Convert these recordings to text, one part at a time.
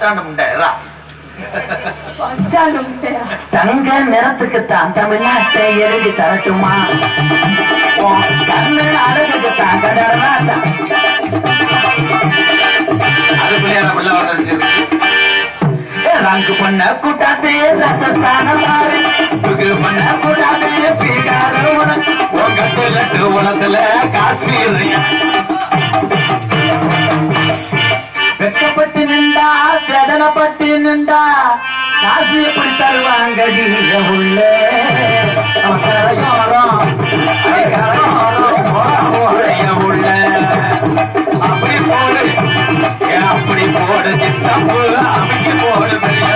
Stand முண்டை எறா. Bus stand முட்டையா தங்க நிறத்துக்கு தான் தமிழ்நாட்டை எழுதி தரட்டுமா உன் கண்ணு அழகுக்கு தான் கடனாட்டா அதுக்குள்ளேயே அந்த பிள்ளை வந்துருச்சு. ரங்கு பண்ண கூட்டாத்தே ரசத்தான பாரு துக்கு பண்ண கூட்டாத்தே பீகார உனக்கு உன் கட்டுல உலகத்துல காஷ்மீர் வெட்கப்பட்டு நின்றா வேதனைப்பட்டு நின்றா காசு எப்படி தருவாங்கடி உள்ள அவன் கரையோரம் அடி கரையோரம் ஓடைய உள்ள. அப்படி போடு ஏ, அப்படி போடு சித்தப்பு அமைக்கு போடு பெரிய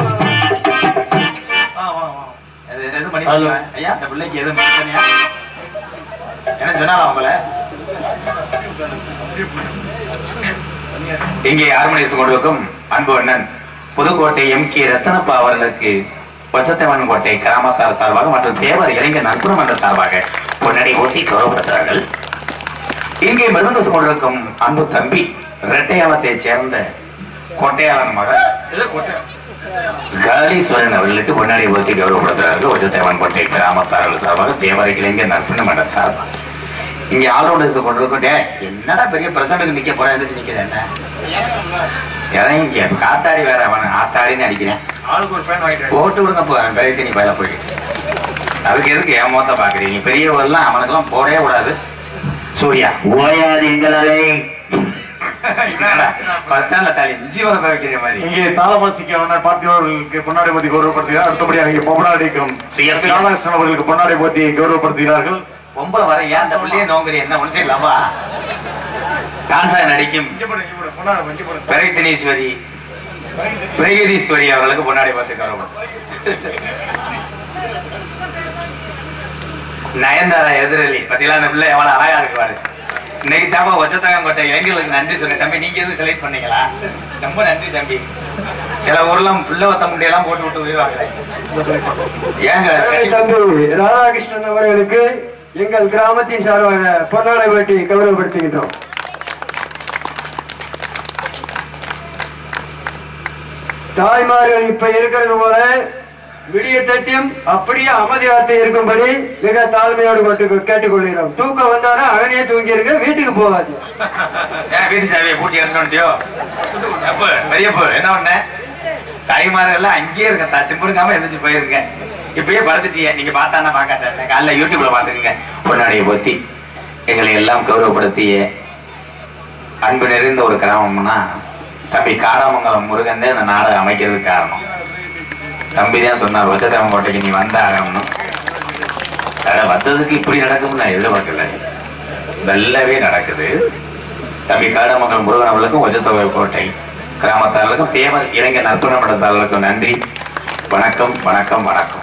அது எதுவும் பண்ணிருக்கீங்களா? ஐயா இந்த பிள்ளைக்கு எதுவும் பிரச்சனையா என்ன சொன்னாலும் அவங்கள இங்கே ஆர்மனித்துக் கொண்டிருக்கும் அன்பு அண்ணன் புதுக்கோட்டை எம் கே ரத்தனப்பா அவர்களுக்கு பச்சத்தவன் கோட்டை கிராமத்தார் சார்பாக மற்றும் தேவர் இளைஞர் நட்புறம் என்ற சார்பாக பொன்னடை ஊட்டி கௌரவப்படுத்துகிறார்கள் இங்கே மிருதங்க கொண்டிருக்கும் அன்பு தம்பி இரட்டையாளத்தைச் சேர்ந்த கோட்டையாளன் மகள் காலீஸ்வரன் அவர்களுக்கு பொன்னாடி ஊட்டி கௌரவப்படுத்துகிறார்கள் ஒஜத்தேவன் கோட்டை கிராமத்தார்கள் சார்பாக தேவர இளைஞர் நட்புணம் என்ற சார்பாக இங்க ஆளோட கொண்டிருக்கோம் டேய், என்னடா பெரிய பிரசனுக்கு நிக்க போறேன் எந்திரிச்சு நிக்கிறேன் என்ன இறங்கி இப்ப காத்தாடி வேற அவன் ஆத்தாடின்னு அடிக்கிறேன் ஆளுக்கு ஒரு ஃபேன் வாங்கிட்டு போட்டு விடுங்க போ அவன் பெரிய நீ பயில போயிட்டு அதுக்கு எதுக்கு என் மொத்த பாக்குறீங்க பெரியவெல்லாம் அவனுக்கெல்லாம் போடவே கூடாது சூர்யா ஓயாது எங்களாலே பஸ் ஸ்டாண்ட்ல தாலி ஜீவனத்தை வைக்கிற மாதிரி இங்கே தாளவாசிக்க அண்ணன் பார்த்திபர்களுக்கு பொன்னாடை போத்தி கௌரவப்படுத்துகிறார் அடுத்தபடியாக இங்கே பொம்மநாடிக்கும் சுய- சுய- ராதாகிருஷ்ணன் அவர்களுக்கு பொன்னாடை போத்தி கௌரவப்படுத்துகிறார்கள் பொம்பளை வர ஏன் அந்த பிள்ளையே நோங்குறி என்ன ஒன்று செய்யலாமா டான்ஸா நடிக்கும் பிரகதீஸ்வரி பிரகதீஸ்வரி அவர்களுக்கு பொன்னாடி பார்த்து கௌரவம் நயன்தாரா எதிரலி பத்திலாம் அந்த பிள்ளை எவ்வளவு அழகா இருக்கு பாரு இன்னைக்கு தாப்பா ஒச்சத்தகம் கோட்டை இளைஞர்களுக்கு நன்றி சொன்னேன் தம்பி நீங்க எதுவும் செலக்ட் பண்ணீங்களா ரொம்ப நன்றி தம்பி சில ஊர்லாம் பிள்ளை வத்த முடியெல்லாம் போட்டு விட்டு உயிர்வாங்க ஏங்க தம்பி ராதாகிருஷ்ணன் அவர்களுக்கு எங்கள் கிராமத்தின் சார்பாக பொன்னாடை வேட்டி கௌரவப்படுத்துகின்றோம் தாய்மார்கள் இப்ப இருக்கிறது போல விடிய தட்டியும் அப்படியே அமைதியாத்தை இருக்கும்படி மிக தாழ்மையோடு கொண்டு கேட்டுக்கொள்கிறோம் தூக்கம் வந்தாலும் அகனையே தூங்கி இருக்க வீட்டுக்கு போகாது ஏன் வீட்டு சாவியை பூட்டி எடுத்துட்டியோ அப்ப பெரியப்ப என்ன பண்ண தாய்மார்கள் எல்லாம் அங்கேயே இருக்கத்தா சிம்பிடுக்காம எந்திரிச்சு போயிருங்க இப்பயே படுத்துட்டிய நீங்க பார்த்தானா பார்க்காத காலைல யூடியூப்ல பாத்துக்கங்க பொன்னாடியை பொத்தி எங்களை எல்லாம் கௌரவப்படுத்திய அன்பு நிறைந்த ஒரு கிராமம்னா தம்பி காடாமங்கலம் முருகன் தான் இந்த நாடை அமைக்கிறதுக்கு காரணம் தம்பி தான் சொன்னார் வச்சத்தவன் கோட்டைக்கு நீ வந்தாகணும்னு அட வந்ததுக்கு இப்படி நடக்கும்னு நான் எதிர்பார்க்கல நல்லாவே நடக்குது தம்பி காடமங்கலம் முருகன் அவர்களுக்கும் ஒஜத்தொகை கோட்டை கிராமத்தார்களுக்கும் தேவர் இளைஞர் நற்பண மடத்தாளர்களுக்கும் நன்றி வணக்கம் வணக்கம் வணக்கம்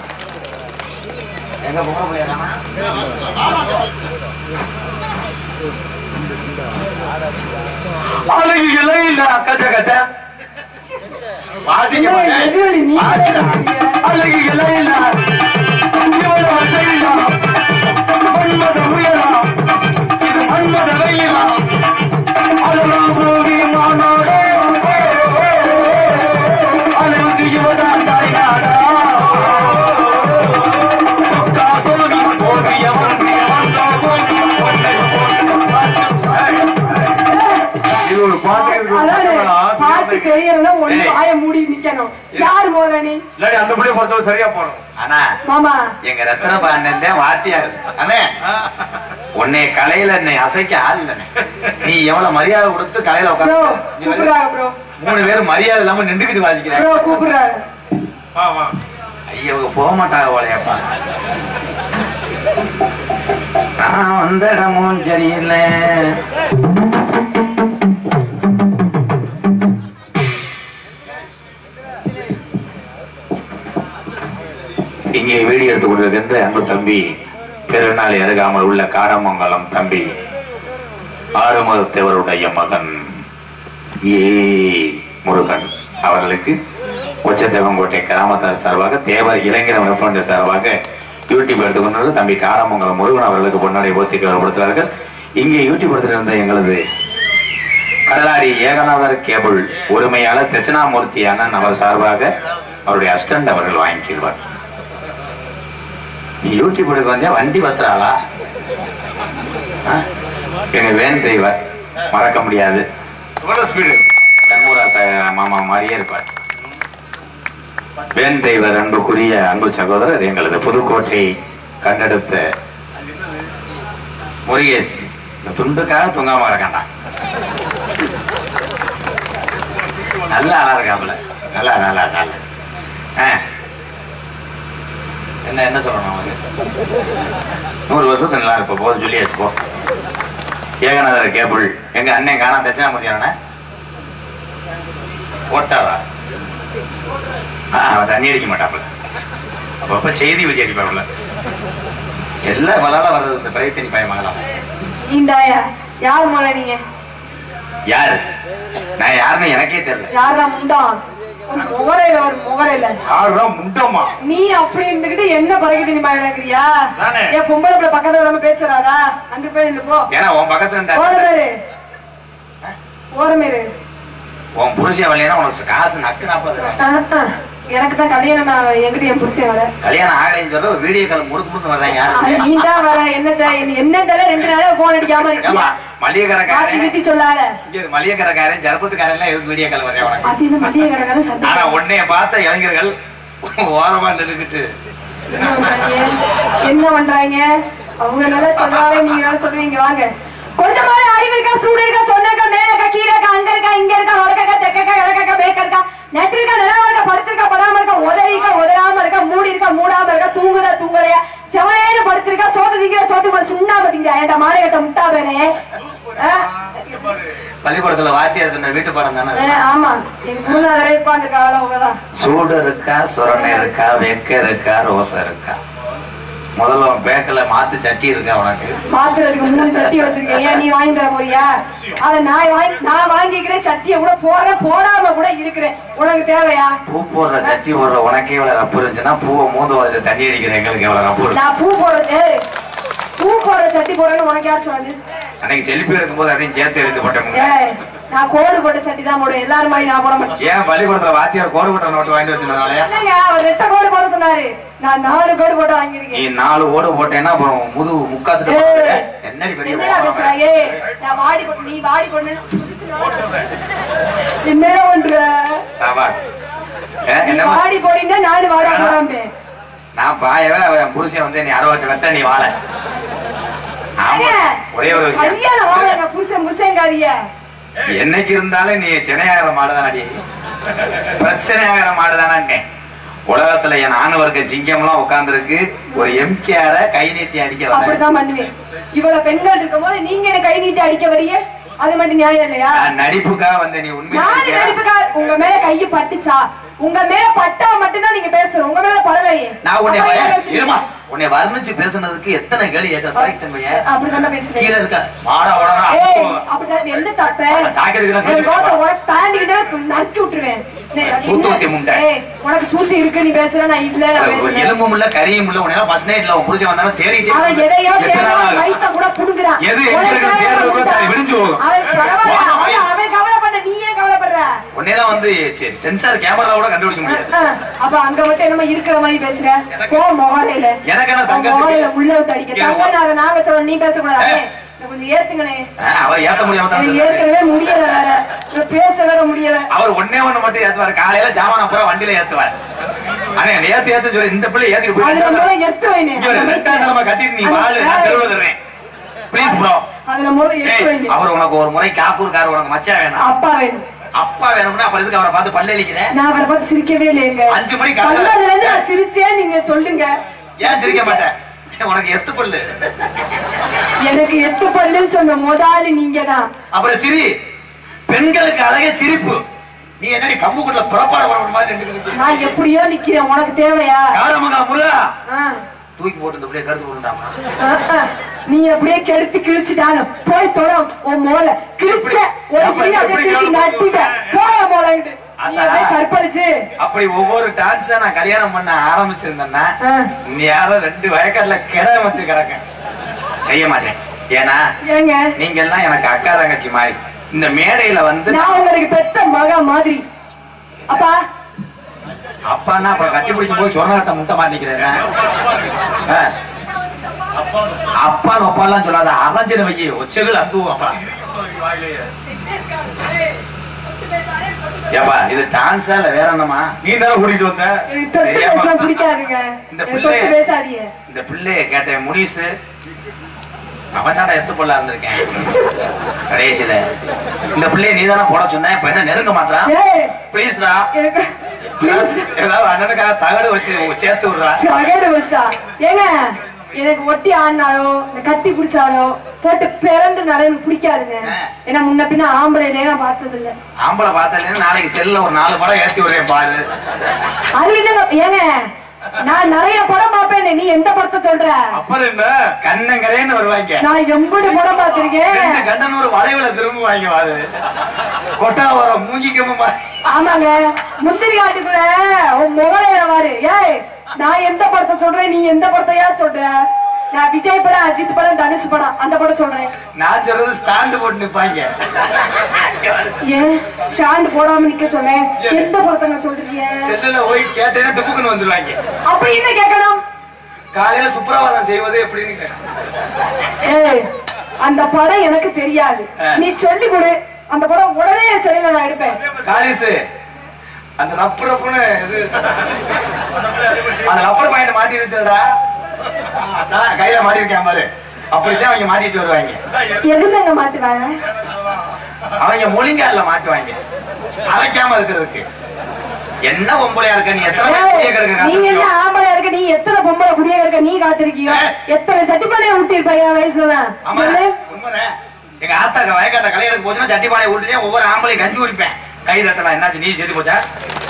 அழகு இலையில கச்ச கச்ச வாசிக்க மாட்டேன். எதிரொலி நீ வாசிடா. அழகு இலையில இவ்வளவு வசையிலா. மன்மத உயரா. இது மன்மத வெயிலா. அழகாம் பூமி மாநாடா. அழகுக்கு இவதான் தாய்நாடா. சொக்கா சோழி ஓவியவன் வந்தா போய் பொன்னை இது ஒரு பாட்டு இருக்கு. அதானே பாட்டு தெரியலன்னா ஒண்ணு ஏய். வாய மூடி நிக்கணும் யாரு முதல்ல நீ இல்லாட்டி அந்த பிள்ளைய பொறுத்தவரை சரியா போகணும் ஆனா மாமா எங்க ரத்ன பாண்டன் தான் வாத்தியார் அண்ணே உன்னை கலையில என்னை அசைக்க ஆள் இல்லைண்ணே நீ எவ்வளவு மரியாதை கொடுத்து கலையில ப்ரோ உட்காந்து கூப்பிடுறாங்க ப்ரோ மூணு பேரும் மரியாதை இல்லாம நின்றுக்கிட்டு வாசிக்கிறாங்க ப்ரோ கூப்பிடுறாங்க வா வா ஐயா இவங்க போக மாட்டாங்க போலையப்பா நான் வந்த இடமும் சரியில்லை இங்கே வீடியோ எடுத்துக் கொண்டிருக்கின்ற அன்பு தம்பி பெருநாளை அருகாமல் உள்ள காடமங்கலம் தம்பி ஆறுமுகத்தேவருடைய மகன் ஏ முருகன் அவர்களுக்கு உச்சத்தேவங்கோட்டை கிராமத்தார் சார்பாக தேவர் இளைஞர் வெப்பன்ற சார்பாக யூடியூப் எடுத்துக்கொண்டு தம்பி காரமங்கலம் முருகன் அவர்களுக்கு பொன்னாடை போத்தி கௌரவப்படுத்துகிறார்கள் இங்கே யூடியூப் எடுத்திருந்த எங்களது கடலாடி ஏகநாதர் கேபிள் உரிமையாளர் தட்சிணாமூர்த்தி அண்ணன் அவர் சார்பாக அவருடைய அஸ்டண்ட் அவர்கள் வாங்கிக்கிறார் நீ யூடியூபுக்கு வந்தே வண்டி பத்துறாளா ஆ? எங்க வேன் டிரைவர் மறக்க முடியாது எவ்வளவு ஸ்பீடு சண்முகா ச- மாமா மாதிரியே இருப்பார் வேன் டிரைவர் அன்புக்குரிய அன்பு சகோதரர் எங்களது புதுக்கோட்டை கண்டெடுத்த முருகேஷ் இந்த துண்டுக்காக தூங்காம இருக்காண்டா நல்ல ஆளா இருக்காப்புல நல்லா நல்லா நல்லா ஆ. என்ன என்ன சொல்லணும் அவனுக்கு நூறு வருஷத்துக்கு நல்லா இருப்ப போது சொல்லியாச்சு போ ஏகநாதர் கேபிள் எங்க அண்ணன் காணாம தட்சிணாமூர்த்தி அண்ணன் போட்டாரா ஆ, அவன் தண்ணி அடிக்க மாட்டாப்புல அப்பப்ப செய்தி வச்சு அடிப்பாப்புல எல்லாம் வளால வர்றது இந்த பயிர்த்தனி பய மகளாம் இந்தாயா யார் முதல்ல நீங்க யாரு நான் யாருன்னு எனக்கே தெரியல யாரா முண்டான் முகரையில ஒரு முகரையில யாருடா முண்டமா நீ அப்படி இருந்துகிட்டு என்ன பறகு தினி மாயிடாங்கிறியா நானே. ஏன் பொம்பளை பிள்ளை பக்கத்துல நம்ம பேசுறாதா அங்க போய் நில்லு போ ஏன்னா உன் பக்கத்துல இருந்தா ஓரமேரு ஓரமேரு உன் புருஷன் வரலைன்னா உனக்கு காசு நக்கு நாற்பது எனக்கு தான் கல்யாணம் ஆகல. என்கிட்ட என் புருஷன் வர கல்யாணம் ஆகலைன்னு சொல்ற ஒரு வீடியோ கால் முடுக்கு முடுக்கு வர்றாங்க யாரு நீ தான் வர என்னத்த என்னத்தல ரெண்டு நாளா போன் அடிக்காம ஏமா இருக்கியா மளிகை காட்டி கடைக்காரன் கிட்டி சொல்லாத இங்க இரு, மளிகை கடைக்காரன் ஜரப்பத்துக்காரன் எல்லாம் எதுக்கு வீடியோ கால் வர்றேன் உனக்கு அது இந்த மத்திய கடைக்காரன் ஆனா சந்தேகம் உன்னைய பார்த்த இளைஞர்கள் ஓரமா நின்றுக்கிட்டு என்ன பண்றாங்க? என்ன பண்றாங்க அவங்க நல்லா சொன்னாலே நீங்க நல்லா சொல்லுவீங்க வாங்க கொஞ்சமாவது அறிவு இருக்கா சூடு இருக்கா சொன்னக்கா மேல இருக்கா கீழே இருக்கா அங்க இருக்கா இங்க இருக்கா வடக்கக்கா தெக்கக்கா கிழக்கக்கா மேக்க இருக்கா நெட்டு இருக்கா நிலாம இருக்கா படுத்திருக்கா படாம இருக்கா உதறி இருக்கா உதறாம இருக்கா மூடி இருக்கா மூடாம இருக்கா தூங்குதா தூங்கலையா செவனேன்னு படுத்திருக்கா சோத்து திங்கிற சோத்து மேல சுண்ணாம திங்கிற ஏன்டா மாலை கட்ட முட்டா பேனே பள்ளிக்கூடத்துல வாத்தியார் சொன்ன வீட்டு பாடம் தானே ஆமா எங்க குருநாதரே உட்காந்துருக்கா அவங்கதான் சூடு இருக்கா சுரணை இருக்கா வெக்க இருக்கா ரோசை இருக்கா முதல்ல உன் பேக்கில் மாத்து சட்டி இருக்கா உனக்கு மாத்துறதுக்கு மூணு சட்டி வச்சிருக்கேன் ஏன் நீ வாங்கி தர போறியா அத நான் வாங்கி நான் வாங்கிக்கிறேன் சட்டியை கூட போடுறேன் போடாம கூட இருக்கிறேன் உனக்கு தேவையா பூ போடுற சட்டி போடுற உனக்கே இவ்வளவு ரப்பு இருந்துச்சுன்னா பூவை மூந்து வச்சு தண்ணி அடிக்கிற எங்களுக்கு எவ்வளவு ரப்பு இருக்கு நான் பூ போடுறது பூ போடுற சட்டி போடுறேன்னு உனக்கு யார் சொன்னது அன்னைக்கு செல்ஃபி எடுக்கும்போது அதையும் சேர்த்து எடுத்து போட்டோம் ஏய் நான் கோடு போட்ட சட்டி தான் போடுவேன் எல்லாரும் மாதிரி நான் போட மாட்டேன் ஏன் பள்ளிக்கூடத்துல வாத்தியார் கோடு போட்ட நோட்டு வாங்கிட்டு வச்சிருந்தாலயா இல்லைங்க அவர் ரெட்ட கோடு போட சொன்னாரு நான் நாலு கோடு போட்டு நீ வாங்கியிருக்கேன் நாலு ஓடு போட்டேன்னா அப்புறம் முது முக்காத்துட்டு ஏய். போகுது. என்னடி பெரிய என்னடா கோவம் பேசுறா அவன்? ஏய் நான் வாடி போட்டு நீ வாடி போட்டு என்ன பண்ற சபாஸ் ஏ, நீ என்னம்மா? வாடி போடினா நானு வாடா போடாம நான் பாயவே அவன் புருஷன் வந்து நீ அறுபத்தி வெத்த நீ வாழ ஆமா ஒரே ஒரு விஷயம் கல்யாணம் ஆகலைங்க புருஷன் புருஷங்காரிய என்னைக்கு இருந்தாலும் நீ சென்னையாகிற மாடுதானடி பிரச்சனை ஆகிற மாடுதானே உலகத்துல என் ஆணவர்க்க சிங்கம்லாம் உட்கார்ந்துருக்கு ஒரு எம்கேஆர கை நீட்டி அடிக்க வந்தேன் அப்படிதான் பண்ணுவேன் இவ்வளவு பெண்கள் இருக்கும் போது நீங்க என்ன கை நீட்டி அடிக்க வரீங்க அது மட்டும் நியாயம் இல்லையா நான் நடிப்புக்காக வந்த நீ நானு உண்மையா நடிப்புக்கா உங்க மேல கைய பட்டுச்சா உங்க மேல பட்டா மட்டும்தான் நீங்க பேசணும் உங்க மேல படலையே நான் உன்னை அப்புறம் ஏன் வய- பேசுறீங்க? இருமா உன்னை வர்ணிச்சு பேசுனதுக்கு எத்தனை கேள்வி கேட்க பைத்தன்மைய அப்படிதானே பேசுறேன் கீழே இருக்க மாடா ஏய் உடனே அப்படிதான் என்ன தப்ப ஜாக்கிரதை தான் என் கோத்த உனக்கு பேண்டிக்கிட்டே நறுக்கி விட்டுருவேன் டேய், அது சூத்து என்ன? ஊத்தி முண்டை. ஏய், உனக்கு சூத்து இருக்கு நீ பேசுற நான் இல்ல நான் பேசுறேன் எலும்பும் இல்ல கரியும் இல்ல உன்னை ஃபர்ஸ்ட் நைட்ல உன் புருஷன் வந்தாலும் தேடிட்டே அவன் எதையோ எத்தனை தேடுறான், நாள் ஆகுது? வயித்தை கூட புடுங்குறான். எது எங்க உனக்கு இருக்குன்னு கவலை தேடுறது கூட பண்ணா? தெரியல, விடிஞ்சு போகும். அவன் பரவாயில்ல, வா, அவன் வா. அவன் கவலைப்பட, நீ ஏன் கவலைப்படுற? உன்னையெல்லாம் வந்து செ- சென்சார் கேமரா கூட கண்டுபிடிக்க முடியாது அஹ், அப்ப அங்க மட்டும் என்னமோ இருக்கிற மாதிரி பேசுற போ மொகரையில எனக்கு என்ன தங்கத்துக்கு? மொகரையில உள்ள விட்டு அடிக்க ஏன் தங்க நாங்க நாங்க சொல்ல நீ பேசக்கூடாது ஏய். இதை கொஞ்சம் ஏத்துங்கண்ணே ஆ, அவர் ஏத்த முடியாம தான் எனக்கு இருக்காரு. ஏற்கனவே முடியல வேற இதை பேச வேற முடியல அவர் ஒன்னே ஒண்ணு மட்டும் ஏத்துவாரு காலையில ஜாமான பூரா வண்டியில ஏத்துவார் ஆனா நேத்து ஏத்து சொல்லி இந்த பிள்ளை ஏத்திட்டு அதுல போய் முதல்ல எத்து வைனே இங்க ஒரு ரெண்டாம் தலைமை கட்டிட்டு நீ அந்த வாழு நான் ஏய். தெருவுல தர்றேன் ப்ளீஸ் ப்ரோ அதுல முதல்ல எத்து வைங்க அவர் உனக்கு ஒரு முறை காக்கூர்கார் உனக்கு மச்சா வேணும் அப்பா வேணும் அப்பா வேணும்னா அப்புறம் எதுக்கு அவரை பார்த்து பல்லளிக்கிறேன் நான் அவரை பார்த்து சிரிக்கவே இல்லைங்க அஞ்சு மணிக்கு காலையில- வந்ததுல இருந்து நான் சிரிச்சேன் நீங்க சொல்லுங்க ஏன் சிரிக்க மாட்டேன் உனக்கு எத்து பல்லு எனக்கு எட்டு பல்லுன்னு சொன்ன முதலாளி நீங்க தான் அப்புறம் சிரி பெண்களுக்கு அழகே சிரிப்பு நீ என்னடி கம்பு குட்டில புறப்பாட போட மாதிரி நின்னுக்கிட்டு நான் எப்படியோ நிக்கிறேன் உனக்கு தேவையா காரமங்கா முருகா ஆ, தூக்கி போட்டு இந்த பிள்ளைய கருத்து போட்டுட்டாமா ஆ, ஆ. நீ அப்படியே கெடுத்து கிழிச்சுட்டாங்க போய் தொட உன் மோல கிழிச்ச ஒரு எப்படி- கிளி அப்படியே எப்படி கிழிச்சு கழுவு நட்டிட்ட போய மோலங்கிட்டு நீ அதான். அப்படியே கற்பழிச்சு அப்படி ஒவ்வொரு டான்ஸா நான் கல்யாணம் பண்ண ஆரம்பிச்சிருந்தேன்னா ஆ. நீ யாரோ ரெண்டு வயக்காட்டுல கிணறு வந்து கிடக்க செய்ய மாட்டேன் ஏன்னா ஏங்க நீங்க எல்லாம் எனக்கு அக்கா தங்கச்சி மாதிரி இந்த மேடையில வந்து நான் உங்களுக்கு பெத்த மக மாதிரி அப்பா அப்பான்னா அப்புறம் கட்டி பிடிக்கும் போது சொர்ணாட்ட முட்டை மாட்டிக்கிறேன் அப்பா அப்பாலாம் சொல்லாத அரைஞ்சிட வையி செகுல் அந்துவும் அப்பா ஏப்பா இது டான்ஸா இல்ல வேற என்னமா நீ தானே கூட்டிட்டு வந்த எனக்கு தொட்டு தெரியாம- பேச பிடிக்காதுங்க இந்த எனக்கு பிள்ளை- தொட்டு பேசாதீங்க இந்த பிள்ளைய கேட்டேன் முனிசு அவன் தானே எத்து பொல்லா இருந்திருக்கேன் கடைசியில இந்த பிள்ளைய நீ தானே போட சொன்ன இப்ப என்ன நெருங்க மாட்டான் ஏய் ப்ளீஸ்டா எனக்கு please. ஏதாவது அண்ணனுக்காக தகடு வச்சு சேர்த்து விடுறா தகடு வச்சா ஏங்க எனக்கு ஒட்டி ஆடினாலோ இந்த கட்டி பிடிச்சாலோ போட்டு பிறண்டுனாலும் எனக்கு பிடிக்காதுங்க ஏன்னா முன்ன பின்ன ஆம்பளையிலே நான் பார்த்தது இல்ல ஆம்பளை பார்த்தேன்னு நாளைக்கு செல்ல ஒரு நாலு படம் ஏத்தி விடுறேன் பாரு அது என்னங்க ஏங்க நான் நிறைய படம் பார்ப்பேன் நீ எந்த படத்தை சொல்ற அப்புறம் என்ன கண்ணங்கரேன்னு வருவாங்க நான் எம்படி படம் பார்த்திருக்கேன் ரெண்டு கண்ணனூர் வளைவுல திரும்புவாங்க வாரு கொட்டா வர மூங்கிக்கமும் ஆமாங்க முந்திரி காட்டுக்குள்ள உன் முகலையில வாரு ஏய் நான் எந்த படத்தை சொல்றேன் நீ எந்த படத்தையா சொல்ற நான் விஜய் படம் அஜித் படம் தனுஷ் படம் அந்த படம் சொல்றேன் நான் சொல்றது ஸ்டாண்டு போட்டு நிப்பாங்க ஏன் ஸ்டாண்ட் போடாம நிக்க சொன்னேன் எந்த படத்தங்க சொல்றீங்க செல்லுல போய் கேட்டேன்னா டுப்புக்குன்னு வந்துருவாங்க அப்படி என்ன கேட்கணும் காலையில சுப்பிரபாதம் செய்வது எப்படின்னு கேட்டேன். ஏய் அந்த படம் எனக்கு தெரியாது ஆ. நீ சொல்லி கொடு அந்த படம் உடனே என் செடியில நான் எடுப்பேன் காலிசு அந்த ரப்பு ரப்புன்னு இது அந்த ரப்பர் பாயிண்ட் மாட்டி இருந்தடா அதான் கையில மாட்டிருக்கேன் பாரு அப்படித்தான் அவங்க மாட்டிட்டு வருவாங்க எதுலங்க மாட்டுவாங்க அவங்க மொழிங்கால மாட்டுவாங்க அழைக்காம இருக்கிறதுக்கு என்ன பொம்பளையா இருக்க நீ எத்தனை ஏய், குடிய கிடக்கு நீ என்ன காத்திருக்கியோ? ஆம்பளை இருக்க நீ எத்தனை பொம்பளை குடிய இருக்க நீ காத்திருக்கியோ ஏய். எத்தனை சட்டிப்பாளைய விட்டிருப்ப என் வயசுல ஆமா சொல்லு உண்மைதான். எங்க ஆத்தாக்க வயக்காட்ட கல்யாணத்துக்கு போச்சுன்னா சட்டிப்பானை விட்டுட்டே ஒவ்வொரு ஆம்பளையும் கஞ்சி குடிப்பேன் கை தட்டலாம் என்னாச்சு நீ செத்து போச்சா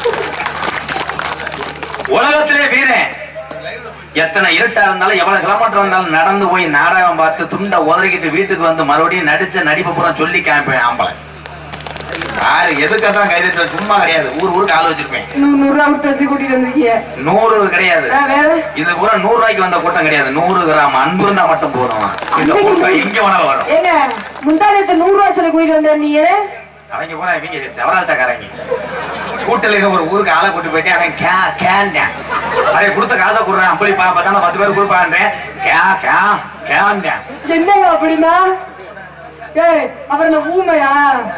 உலகத்திலே வீரன் எத்தனை இருட்டா இருந்தாலும் எவ்வளவு கிலோமீட்டர் இருந்தாலும் நடந்து போய் நாடகம் பார்த்து துண்டை உதறிக்கிட்டு வீட்டுக்கு வந்து மறுபடியும் நடிச்ச நடிப்பு பூரா சொல்லி காமிப்பேன் ஆம்பளை யாரு எதுக்காக கை தட்டுற சும்மா கிடையாது ஊர் ஊருக்கு ஆள் வச்சிருப்பேன் நூறு நூறு ரூபா விட்டு வச்சு கூட்டிட்டு வந்திருக்கீங்க நூறு கிடையாது ஆ, வேற இது பூரா நூறு ரூபாய்க்கு வந்த கூட்டம் கிடையாது நூறு கிராம் அன்பு இருந்தா மட்டும் போதும் இந்த கூட்டம் எங்க வேணாலும் வரும் ஏங்க முந்தானத்தை நூறு ரூபா சொல்லி கூட்டிட்டு வந்த நீ அவங்க பூரா இவங்க செவராஜக்காரங்க கூட்டல இருக்க ஒரு ஊருக்கு ஆளை கூட்டு போயிட்டு அவன் கே கேண்டேன் அதை கொடுத்த காசை கொடுறேன் அப்படி பா பார்த்தா பத்து பேர் கொடுப்பான்றேன் கே கே கேண்டேன் என்னங்க அப்படின்னா ஏய் அவர் என்ன ஊமையா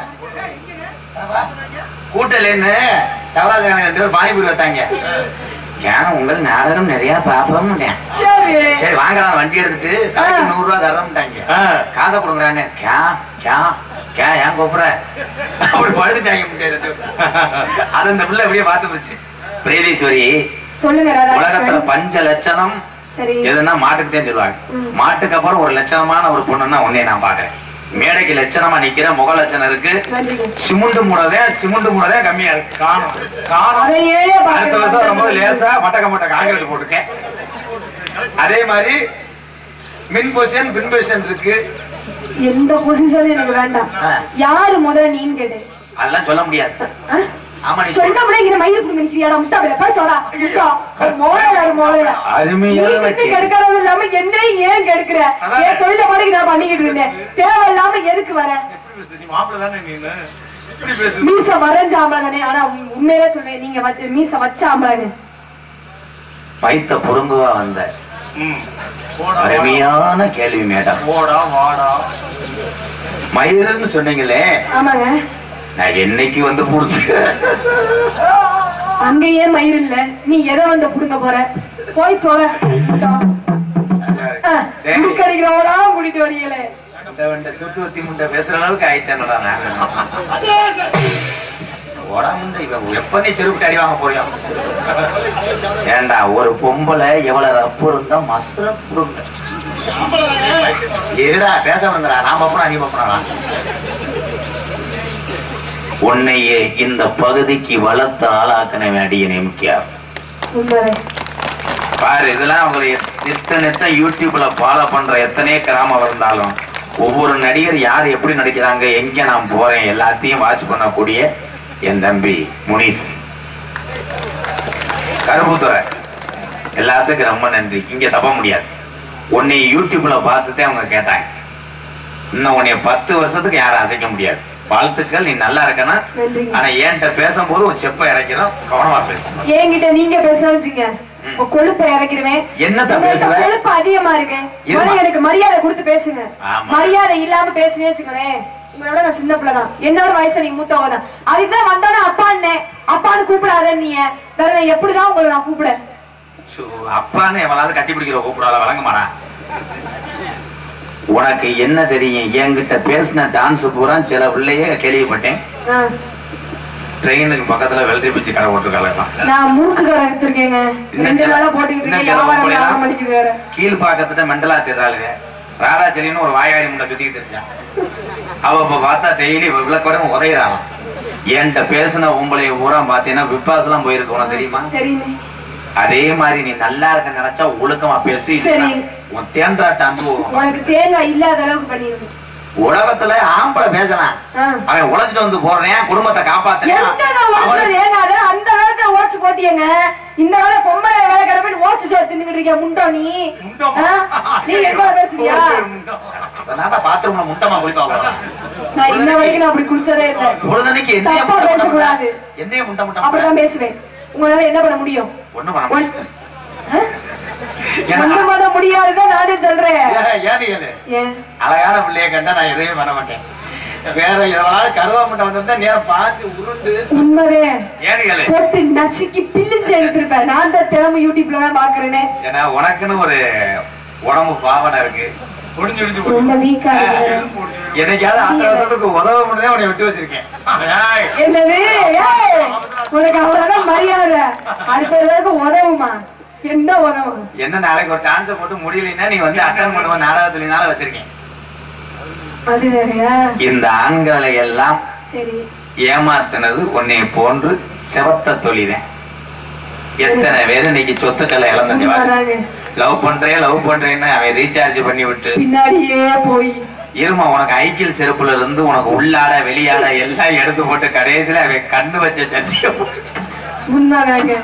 கூட்டலேன்னு செவராஜக்காரங்க ரெண்டு பேர் பானிபூரி வைத்தாங்க ஏன்னா உங்கள் நாடகம் நிறைய பாப்போம்ட்டேன் சரி சரி வாங்கலாம் வண்டி எடுத்துட்டு தலைக்கு நூறு ரூபா தரோம்ட்டாங்க ஆ. காசை கொடுக்குறாங்க கே கே கே ஏன் கூப்பிடுற அப்படி படுத்துட்டாங்க முடியாது அது அந்த பிள்ளை அப்படியே பார்த்து போச்சு பிரேதீஸ்வரி சொல்லுங்க உலகத்துல ராதாகிருஷ்ணன் பஞ்ச லட்சணம் சரி எதுனா மாட்டுக்கு தான் சொல்லுவாங்க ம். மாட்டுக்கு அப்புறம் ஒரு லட்சணமான ஒரு பொண்ணுன்னா உன்னைய நான் பாக்குறேன் மேடைக்கு லட்சணமா நிக்கிற முக லட்சணம் இருக்கு நன்றிங்க சிமுண்டு மூடதே சிமுண்டு மூடதே கம்மியா இருக்கு காணும் காணும் அதையே அடுத்த வருஷம் வரும்போது பார்க்க லேசா மட்டக்க மட்ட காங்கிரீட் போட்டுருக்கேன் அதே மாதிரி மின் பொசிஷன் பின் பொசிஷன் இருக்கு எந்த பொசிஷனும் எனக்கு வேண்டாம் ஆ. யாரு முதல்ல நீன்னு கேட்டேன் அதெல்லாம் சொல்ல முடியாது ஆ? ஆமா நீ சொன்ன முடிய இங்க மயிர் புடுங்க நிக்கிறியாடா முட்டா பிள்ளை போய் சொடா முட்டா மோளையாரு மோளையா நீ அருமையான வந்து கேள்வி. கெடுக்கறது இல்லாம என்னையும் ஏன் கெடுக்கிற அதான். என் தொழில பாட்டுக்கு நான் பண்ணிக்கிட்டு இருந்தேன் தேவையில்லாம எதுக்கு வர நீ மாப்பிள்ள தானே நீனு இப்படி பேசு மீச வரைஞ்ச ஆம்பளை தானே ஆனா உண்- உண்மையிலே சொல்றேன் நீங்க வச்ச- மீச வச்ச ஆம்பளைங்க பைத்த புடுங்குவா வந்த ம். போடா, வாடா. அருமையான கேள்வி மேடம் போடா வாடா மயிர்னு சொன்னீங்களே ஆமாங்க நான் என்னைக்கு வந்து புடுங்க அங்கேயே மயிர் இல்ல நீ எதை வந்து புடுங்க போற போய் தொலை சரி. முக்கடிக்கிறவனா கூட்டிட்டு வரீங்களே இந்த வண்ட சுத்து வத்தி முண்டை பேசுற அளவுக்கு ஆயிட்டேன்டா நான் உடம்பு இவன் எப்ப நீ செருப்பு அடி வாங்க போறியோ ஏண்டா ஒரு பொம்பளை எவ்வளவு ரப்பு இருந்தா மசுரப்புருங்க இருடா பேச வந்துடா நான் பப்பனா நீ பப்பனா உன்னையே இந்த பகுதிக்கு வளர்த்த ஆளாக்கின வேண்டிய நியமிக்கார் உண்மைதான் பாரு இதெல்லாம் உங்களை எத்தனை எத்தனை யூடியூப்ல ஃபாலோ பண்ற எத்தனையோ கிராமம் இருந்தாலும் ஒவ்வொரு நடிகர் யார் எப்படி நடிக்கிறாங்க எங்க நான் போறேன் எல்லாத்தையும் வாட்ச் பண்ணக்கூடிய என் தம்பி முனிஸ் கருப்புத்துறை எல்லாத்துக்கும் ரொம்ப நன்றி இங்க தப்ப முடியாது உன்னை யூடியூப்ல பார்த்துட்டே அவங்க கேட்டாங்க இன்னும் உன்னைய பத்து வருஷத்துக்கு யாரும் அசைக்க முடியாது வாழ்த்துக்கள் நீ நல்லா இருக்கணும் நன்றிங்க. ஆனா என்கிட்ட பேசும்போது ஒரு செப்ப இறக்கிறோம் கவனமா பேசணும் என்கிட்ட நீங்க பேசணும் வச்சுங்க உங்க கொழுப்பை இறக்கிடுவேன் என்னத்த உங்கள்ட்ட பேசுவ? கொழுப்பு அதிகமா இருக்கு இருமா. முதல்ல எனக்கு மரியாதை கொடுத்து பேசுங்க ஆமா. மரியாதை இல்லாம பேசுனே வச்சுக்கோங்களேன் உங்களோட நான் சின்ன பிள்ளை தான் என்னோட வயசுல நீங்க மூத்தவங்க தான் அதுக்குதான் வந்தோட அப்பான்னே அப்பான்னு கூப்பிடாத நீ வேற நான் எப்படிதான் உங்களை நான் கூப்பிட சோ, அப்பான்னு எவனாவது கட்டி பிடிக்கிற கூப்பிடாத வழங்குமாடா உனக்கு என்ன தெரியும் என்கிட்ட பேசின டான்ஸ் பூரா சில பிள்ளைய கேள்விப்பட்டேன் ஆ, ட்ரெயினுக்கு பக்கத்துல வெள்ளரி பிச்சு கடை போட்டுருக்காங்க நான் முறுக்கு கடை எடுத்திருக்கேங்க இன்னும் ரெண்டு சில- நாளா போட்டுக்கிட்டு இன்னும் இருக்கேன் சில வியாபாரம் அப்படியா? ஆக மாட்டேங்குது வேற கீழ்பாக்கத்துல மெண்டலா திர்றாளுங்க ராதாச்சலின்னு ஒரு வாயாடி முண்டை சுத்திக்கிட்டு இருக்கான் அவ இப்ப பார்த்தா டெய்லி விளக்கோட உதையிறாளாம் என்கிட்ட பேசின உங்களை பூரா பாத்தீங்கன்னா விப்பாஸ் எல்லாம் போயிருக்கு உனக்கு தெரியுமா தெரியுமே அதே மாதிரி நீ நல்லா இருக்க நினைச்சா ஒழுக்கமா பேசி சரி. உன் தேன்றாட்ட அன்பு வரும். உனக்கு தேங்காய் இல்லாத அளவுக்கு பண்ணிருக்கு உலகத்துல ஆம்பளை பேசலாம் ஆ. அவன் உழைச்சிட்டு வந்து போறேன் குடும்பத்தை காப்பாத்துறேன் எங்கங்க உழைச்சது ஏங்க அது அந்த வேலைத்தை உழைச்சு போட்டியங்க இந்த வேலை பொம்பளை வேலை கிடப்பில் ஓச்சு சோறு தின்னுக்கிட்டு இருக்கியா முண்டோ நீ ஆ? நீ எங்க பேசுறியா பாத்ரூம்ல முட்டமா குளிப்பா நான் இன்ன வரைக்கும் நான் அப்படி குடிச்சதே இல்ல பொழுதனைக்கு என்னைய தப்பா முட்டை முட்டை பேசக்கூடாது. என்னைய முட்டை முட்டை அப்படிதான் பேசுவேன் உங்களால என்ன பண்ண முடியும் ஒண்ணும் பண்ண ஒன்- முடியாது. ஆ? ஏன்னா- ஒண்ணும் பண்ண முடியாதுதான் நானே சொல்றேன் ஏன், ஏன் ஏழு ஏன் அழகான பிள்ளைய கண்டா நான் எதையும் பண்ண மாட்டேன் வேற எவ்வளவு கருவா முட்டை வந்திருந்தா நேரம் பாஞ்சு உருண்டு உண்மைதே ஏன்னு கேளு போட்டு நசுக்கி பிழிஞ்சு எடுத்திருப்பேன் நான் தான் தினமும் யூடியூப்ல தான் பாக்குறேனே ஏன்னா உனக்குன்னு ஒரு உடம்பு பாவனை இருக்கு முடிஞ்சு முடிஞ்சு ரொம்ப வீக்கா இருக்கு என்னைக்காவது அந்த வருஷத்துக்கு உதவ முடியாது உன்னை விட்டு வச்சிருக்கேன் ஏய், என்னது ஏய், உனக்கு அவ்வளவுதான் மரியாதை அடுத்ததுக்கு உதவுமா என்ன உதவும் என்ன நாளைக்கு ஒரு டான்ஸ் போட்டு முடியலைன்னா நீ வந்து அட்டன் பண்ணுவ நாடகத்துலனால வச்சிருக்கேன் அது வேறையா இந்த ஆண்களை எல்லாம் சரி ஏமாத்தினது உன்னை போன்று செவத்த தொழிலன் எத்தனை பேர் இன்னைக்கு சொத்துக்களை இழந்துட்டு உண்மைதாங்க. லவ் பண்றேன் லவ் பண்றேன்னு அவன் ரீசார்ஜ் பண்ணி விட்டு பின்னாடியே போய் இருமா உனக்கு ஐக்கியல் செருப்புல இருந்து உனக்கு உள்ளாட வெளியாட எல்லாம் எடுத்து போட்டு கடைசியில அவன் கண்ணு வச்ச சச்சிய போட்டு உண்மைதாங்க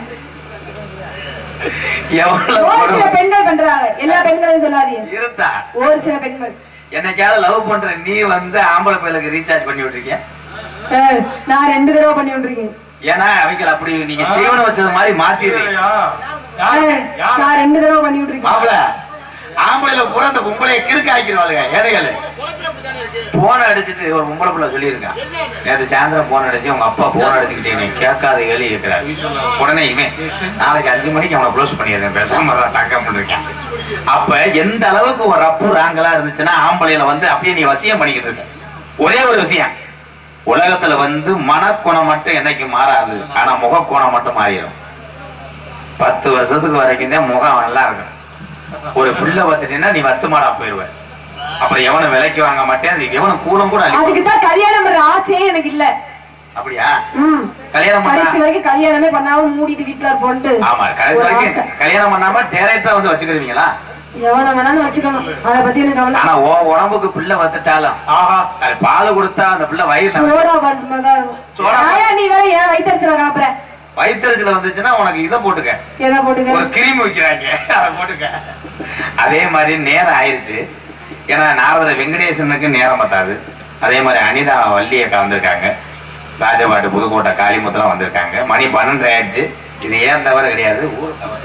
எவ்வளவு ஒரு சில கொடுமை. பெண்கள் பண்றாங்க எல்லா பெண்களையும் சொல்லாதீங்க இருந்தா ஒரு சில பெண்கள் என்னைக்காவது லவ் பண்ற நீ வந்து ஆம்பளை பையலுக்கு ரீசார்ஜ் பண்ணி விட்டுருக்கிய ஏய், நான் ரெண்டு தடவை பண்ணி விட்டுருக்கேன் ஏன்னா அவங்க அப்படி நீங்க ஜீவனம் வச்சது மாதிரி மாத்திடுறீங்க ஏய், நான் ரெண்டு தடவை பண்ணி விட்டுருக்கேன் மாப்பிள ஆம்பளைல பூரா அந்த பொம்பளைய கிறுக்க ஆக்கிடுவாளுங்க ஏழைகள் போன் அடிச்சிட்டு ஒரு பொம்பளை பிள்ளை சொல்லியிருக்கான் நேற்று சாயந்தரம் போன் அடிச்சு உங்க அப்பா போன் அடிச்சுக்கிட்டே நீ கேட்காத கேள்வி கேட்கிறாரு உடனே இவன் நாளைக்கு அஞ்சு மணிக்கு அவனை க்ளோஸ் பண்ணிடுறேன் பேசாம டாக்கம் பண்ணிருக்கேன் அப்ப எந்த அளவுக்கு ஒரு அப்பு ராங்கலா இருந்துச்சுன்னா ஆம்பளையில வந்து அப்படியே நீ வசியம் பண்ணிக்கிட்டு இருக்க ஒரே ஒரு விஷயம் உலகத்துல வந்து மனக்குணம் மட்டும் என்னைக்கு மாறாது ஆனா முகக்குணம் மட்டும் மாறிடும் பத்து வருஷத்துக்கு வரைக்கும் தான் முகம் நல்லா இருக்கும் ஒரு புள்ள பார்த்துட்டீங்கன்னா நீ வத்து மாடா போயிருவ அப்புறம் எவனும் விலைக்கு வாங்க மாட்டேன் அது எவனும் கூலம் கூட அழிக்க அதுக்கு தான் கல்யாணம் பண்ற ஆசையே எனக்கு இல்ல அப்படியா ம் கல்யாணம் கடைசி பண்ணா வரைக்கும் கல்யாணமே பண்ணாம மூடிட்டு வீட்டுல இருப்போன்ட்டு ஆமா கடைசி ஒரு வரைக்கும் ஆசை. கல்யாணம் பண்ணாம டேரக்டா வந்து வச்சுக்கிருவீங்களா எவனை வேணாலும் வச்சுக்கணும் அத பத்தி எனக்கு கவலை ஆனா ஓ உடம்புக்கு பிள்ளை வந்துட்டாலும் ஆஹா அது பால் கொடுத்தா அந்த பிள்ளை வயசு சோடா பண்ணுதான் இருக்கும் சோடா ஆயா நீ வேற ஏன் வயிற்றுல காப்புற வயிற்றுல வந்துச்சுன்னா உனக்கு இதை போட்டுக்க எதை போட்டுக்க ஒரு கிருமி வைக்கிறாங்க அதை போட்டுக்க அதே மாதிரி நேரம் ஆயிருச்சு ஏன்னா நாரதர் வெங்கடேசனுக்கு நேரம் பத்தாது அதே மாதிரி அனிதா வள்ளி அக்கா வந்திருக்காங்க ராஜபாட்டு புதுக்கோட்டை காளிமுத்தலாம் வந்திருக்காங்க மணி பன்னெண்டு ஆயிடுச்சு இது ஏன் தவறு கிடையாது ஊர் தவறு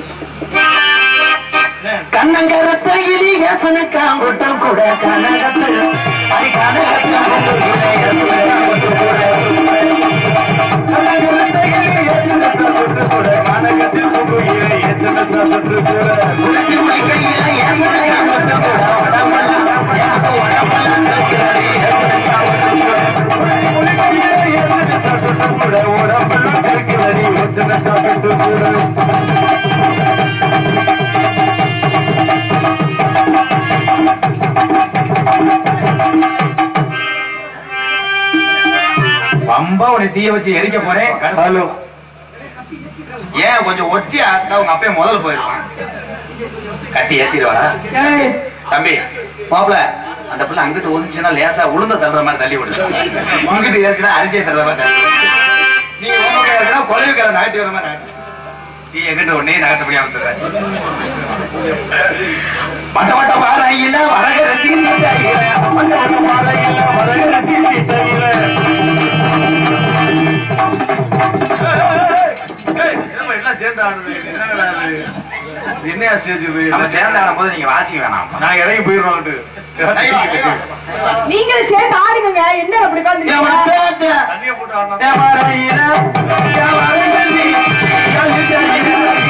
கண்ணங்கரத்த இலி யசன காங்குட்டம் கூட கனகத்து அடி கனகத்து பொங்குகிற யசன காங்குட்டம் கூட. கண்ணங்கரத்த இலி யசன காங்குட்டம் கூட கனகத்தில் பொங்குகிற யசன காங்குட்டம் கூட. குளித்து குளிக்கையில யசன காங்குட்டம் கூட உடம்பெல்லாம் யாக உடம்பெல்லாம் கலக்கிறடி யசன காங்குட்டம் கூட. குளித்து குளிக்கையில யசன காங்குட்டம் கூட உடம்பெல்லாம் கலக்கிறடி யசன காங்குட்டம் கூட. ரொம்ப உன்னை தீய வச்சு எரிக்க போறேன் ஹலோ ஏன் கொஞ்சம் ஒட்டி ஆட்டா உங்க அப்பே முதல்ல போயிருப்பான் கட்டி ஏத்திடுவாடா ஏய், தம்பி மாப்பிள அந்த பிள்ளை அங்கிட்டு ஒதுச்சுன்னா லேசா உளுந்த தள்ளுற மாதிரி தள்ளி விடுது இங்கிட்டு ஏறிச்சுன்னா அரிசியை தள்ளுற மாதிரி தள்ளி விடுது. நீங்க ஓமக்காய் ஏறிச்சுன்னா குழவிக்கார நாட்டி வர மாதிரி நாட்டி நீ எங்கிட்ட ஒன்னே நகர்த்த முடியாம தர்ற வட்ட வட்ட பாறையில வரக ரசிக்கிட்டாயில வட்ட வட்ட பாறையில வரக ரசிக்கிட்டாயில ஏய், என்னம்மா எல்லாம் சேர்ந்து ஆடுது என்னடா இது? இது என்னையா ஸ்டேஜ் இது நம்ம சேர்ந்து ஆடும்போது நீங்க வாசிக்க வேணாம் நான் இறங்கி போயிடுறோம் நீங்களும் சேர்ந்து ஆடுங்க என்ன அப்படி என் உட்கார்ந்து வட்ட தண்ணியை போட்டு ஆடணும் என் பாறையில என் வரக ரசிக்கிட்டாயில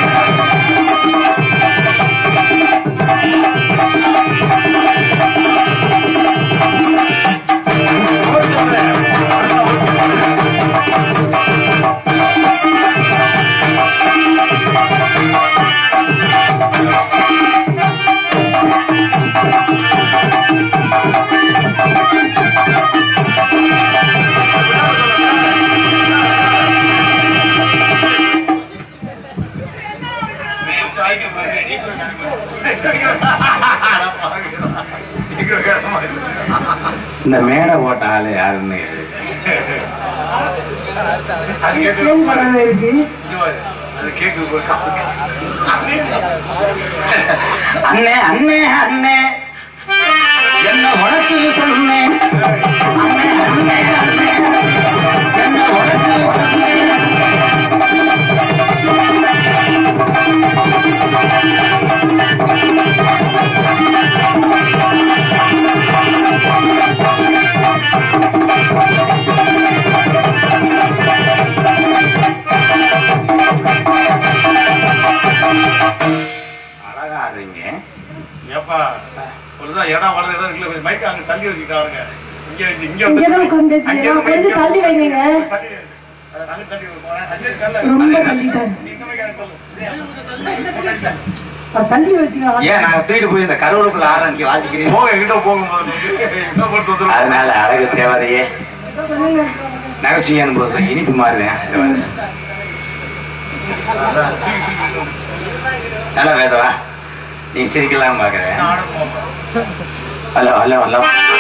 இந்த மேடை போட்ட ஆளு யாருன்னு இருக்கு அது கேக்கு அண்ணே அண்ணே அண்ணே என்ன உனக்கு சொன்னேன் அண்ணே அண்ணே அண்ணே என்ன உனக்கு சொன்னேன் அழகா ஆடுறீங்க ஏப்பா ஒருதான் இடம் வலது இடம் இருக்குல்ல கொஞ்சம் மைக்க அங்க தள்ளி வச்சுக்கிட்டாருங்க இங்க வச்சு இங்க இங்கதான் உட்கார்ந்து பேசுறீங்க. அங்க கொஞ்சம் தள்ளி வைங்க. தள்ளி அதை நாங்க தள்ளி வைப்போம். அங்கே தள்ள. ரொம்ப தள்ளிட்டாரு நீ இந்த மைக்க அங்க தள்ளு. அவர் தள்ளி வச்சுக்கலாம் ஏன் நாங்க தூக்கிட்டு போய் இந்த கருவலுக்குள்ள ஆற நீங்க வாசிக்கிறீங்க போங்க எங்கிட்ட போகும்போது என்ன போட்டு வந்துடும் அதனால அழகு தேவதையே சொல்லுங்க நகைச்சுவையான போது இனிப்பு மாறுவேன் இந்த மாதிரி. நல்லா பேசவா நீ சிரிக்கலாம் பாக்குறேன் ஹலோ ஹலோ ஹலோ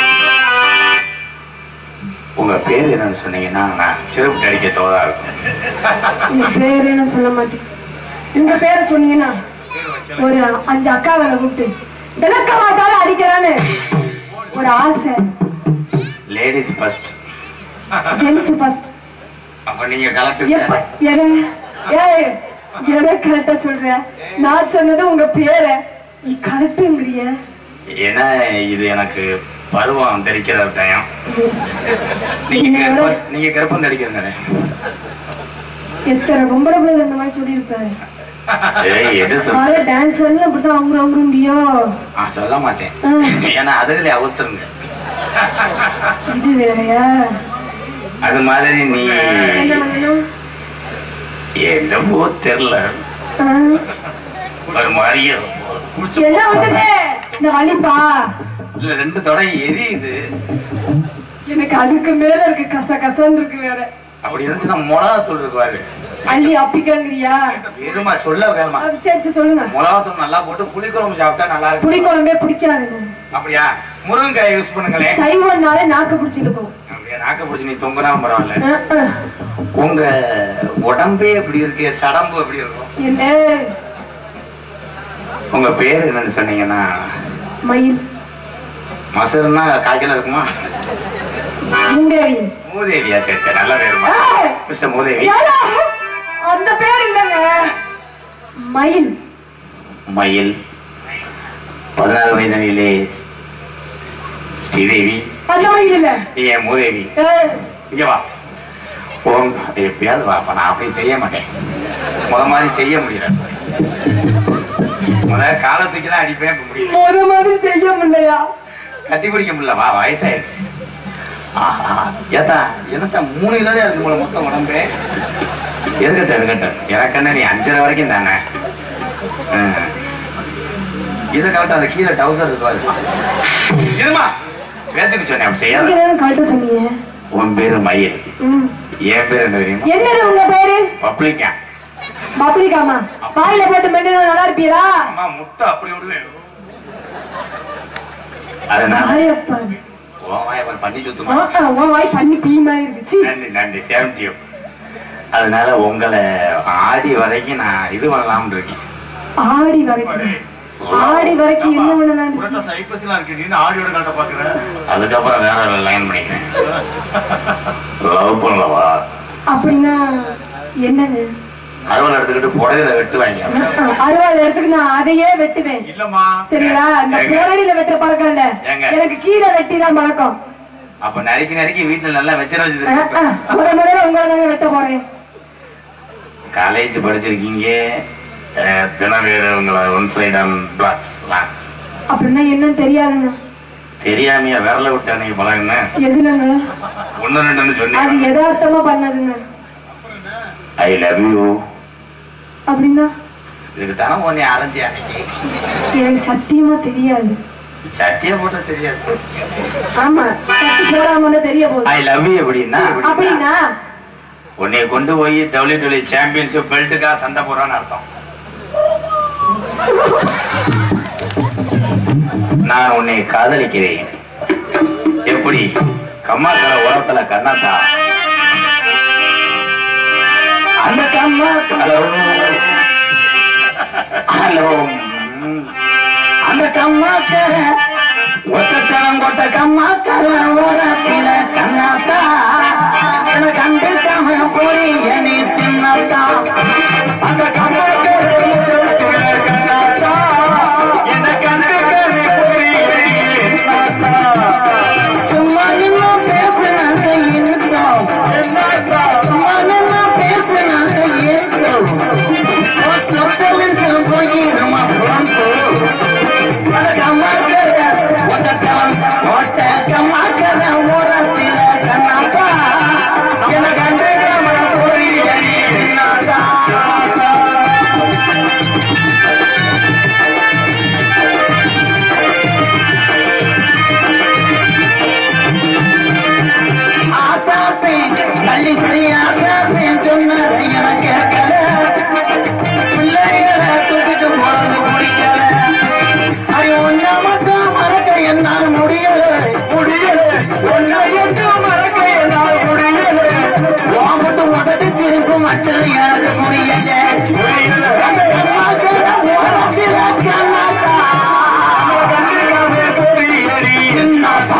உங்க பேர் என்னன்னு சொன்னீங்கன்னா நான் சிறப்பு அடிக்க தோதா இருக்கும் உங்க பேரு என்ன சொல்ல மாட்டேன் உங்க பேரை சொன்னீங்கன்னா ஒரு அஞ்சு அக்காவை கூப்பிட்டு விளக்க மாட்டாலும் அடிக்கிறான்னு ஒரு ஆசை லேடிஸ் ஃபர்ஸ்ட் ஜென்ஸ் ஃபர்ஸ்ட் அப்ப நீங்க கலெக்டர் எப்ப என ஏய் என கரெக்டா சொல்ற நான் சொன்னது உங்க பேரை நீ கரெக்டுங்கிறிய ஏன்னா இது எனக்கு பருவம் தெரிக்கிற டயம் நீங்க என்னோட கருப்ப- நீங்க கருப்பம் தெரிக்கிறது எத்தனை பொம்பளை பிள்ளைங்க இந்த மாதிரி சொல்லியிருப்பேன் ஏய் எது சொல் வர டான்ஸ் எல்லாம் அப்படித்தான் அவங்க அவரும்பியோ நான் சொல்ல மாட்டேன் ஆ. ஏன்னா அதுகளே அவுத்துருங்க இது வேறயா அது மாதிரி நீ என்ன பண்ணணும் என்னவோ தெரியல ஆ. ஒரு மாதிரியே என்ன வந்துட்டு இந்த வலிப்பா இல்ல ரெண்டு தொடை எரியுது எனக்கு அதுக்கு மேல இருக்கு கச கசன்னு இருக்கு வேற அப்படி இருந்துச்சுன்னா மிளகாத்தூள் இருக்கு பாரு அள்ளி அப்பிக்கங்கிறியா இருமா சொல்ல கேளுமா அது சரி சரி சொல்லுங்க மிளகாத்தூள் நல்லா போட்டு புளிக்குழம்பு சாப்பிட்டா நல்லா இருக்கும் புளி குழம்பே பிடிக்காதுங்க அப்படியா முருங்கைக்காய் யூஸ் பண்ணுங்களேன் சைவம்னாலே நாக்கு பிடிச்சிருக்கும் அப்படியா நாக்க பிடிச்சி நீ தொங்குனா பரவாயில்ல உங்க உடம்பே எப்படி இருக்கு சடம்பு எப்படி இருக்கும் என்ன உங்க பேர் என்னன்னு சொன்னீங்கன்னா மயில் மசருன்னா காய்க்கல இருக்குமா மூதேவி மூதேவியா சரி சரி நல்ல பேருமா ஏய், மிஸ்டர் மூதேவி ஏடா, அந்த பேர் இல்லைங்க மயில் மயில் பதினாறு வயதிலே ஸ்ரீதேவி அந்த மயில் இல்ல நீ என் மூதேவி ஏய், இங்க வா உங்க எப்பயாவது வாப்பா நான் அப்படி செய்ய மாட்டேன் முத மாதிரி செய்ய முடியல முத காலத்துக்கு தான் அடிப்பேன் இப்ப முடியல முத மாதிரி செய்ய முடியலையா கட்டி பிடிக்க முடியல வா வயசாயிருச்சு ஆஹா ஏத்தா என்னத்தா மூணு இல்லாத இருக்கு போல மொத்தம் உடம்பு இருக்கட்டும் இருக்கட்டும் எனக்கு என்ன நீ அஞ்சரை வரைக்கும் தானே ம். இதை கரெக்டா அந்த கீழே டவுசர் இருக்காது இருமா பேச்சுக்கு சொன்னேன் அப்படி செய்யாத இங்க கழட்ட சொன்னீங்க உன் பேரு மயில் ம். என் பேர் என்ன தெரியுமா என்னது உங்க பேரு பப்ளிக்கா பப்ளிகாமா வாயில போட்டு மென்னு நல்லா இருப்பீரா அம்மா முட்டை அப்படி விடுவேன் அதனால வாயப்பன் உன் வாயை பாரு, பண்ணி சுத்துமா ஆ, ஆ, உன் வாய் பண்ணி பீ மாதிரி இருந்துச்சு நன்றி நன்றி சேவன்டியூ அதனால உங்களை ஆடி வரைக்கும் நான் இது பண்ணலாம்னு இருக்கேன் ஆடி வரைக்கும் ஆடி வரைக்கும் என்ன பண்ணலாம் புரட்டா ஐப்பசிலாம் இருக்கு நீ ஆடியோட காட்ட பாக்குற அதுக்கப்புறம் வேற லைன் பண்ணிக்கிறேன் லவ் பண்ணலவா அப்படின்னா என்னங்க அறுவல் எடுத்துக்கிட்டு புடவையில வெட்டுவாங்க அறுபது இடத்துக்கு நான் அதையே வெட்டுவேன் இல்லம்மா சரிங்களா இந்த ஏங்க. புரடியில வெட்டுற பழக்கம் இல்ல ஏங்க. எனக்கு கீழே வெட்டி தான் பழக்கம் அப்ப நறுக்கி நறுக்கி வீட்டுல நல்லா வச்சிட அஹ், வச்சது அஹ். முத முதல்ல உங்களை தாங்க வெட்ட போறேன் காலேஜ் படிச்சிருக்கீங்க அஹ், தினவேதங்களை one side and blocks blocks அப்படின்னா என்னன்னு தெரியாதுங்க தெரியாமையா விரல விட்டானுங்க பழகுன்னு எதுலங்க ஒண்ணு ரெண்டுன்னு அது சொன்னீங்க யதார்த்தமா பண்ணதுங்க ஐ லவ் யூ அப்படின்னா இதுக்கு தானே உன்னை அரைஞ்சி அன்னைக்கு எனக்கு சத்தியமா தெரியாது சட்டியை போட்ட தெரியாது ஆமா சட்டி போடாம தான் தெரிய போகுது ஐ லவ் யூ எப்படின்னா அப்படின்னா உன்னை கொண்டு போய் டபிள்யூ டபிள்யூ சாம்பியன்ஷிப் பெல்ட்டுக்காக சண்டை போடுறான்னு அர்த்தம் நான் உன்னை காதலிக்கிறேன் எப்படி கம்மாக்கர உரத்துல கண்ணாத்தா அந்த கம்மா ஹலோ ஹலோ அந்த கம்மாக்கர ஒச்சத்தனம் கொட்ட கம்மாக்கர உரத்தில கண்ணாத்தா என கண்டுக்காம போய் நீ சின்னத்தா அந்த கம்மாக்கர உரத்தில கண்ணாத்தா என கண்டுக்காம போய் சின்னத்தா சும்மா இன்னும் பேசுனாங்க இருக்கோம் சும்மா இன்னும் பேசுனாங்க இருக்கோம் சொத்தலின் போய் நம்ம pronto அந்த கம்மாக்கர ஒத்தத்தவன் ஓட்ட கம்மாக்கர ஓரத்தில கண்ணாத்தா என கண்டுக்காம போய் நீ சின்னத்தா ஆத்தாப்பேன் தள்ளி சரி ஆத்தாப்பேன் சொன்னதை எனக்கு கேட்கல பிள்ளைகளை தூக்கிட்டு போறது பிடிக்கல ஐயோ ஒன்ன மட்டும் மறக்க என்னால் முடியல முடியல ஒன்ன மட்டும் மறக்க என்னால் முடியல வா மட்டும் உடச்சு சிரிப்பு மட்டும் எனக்கு முடியல முடியல அந்த அம்மாக்கள ஓரத்தில கண்ணாத்தா கண்டிப்பாக புரியடி சின்னத்தா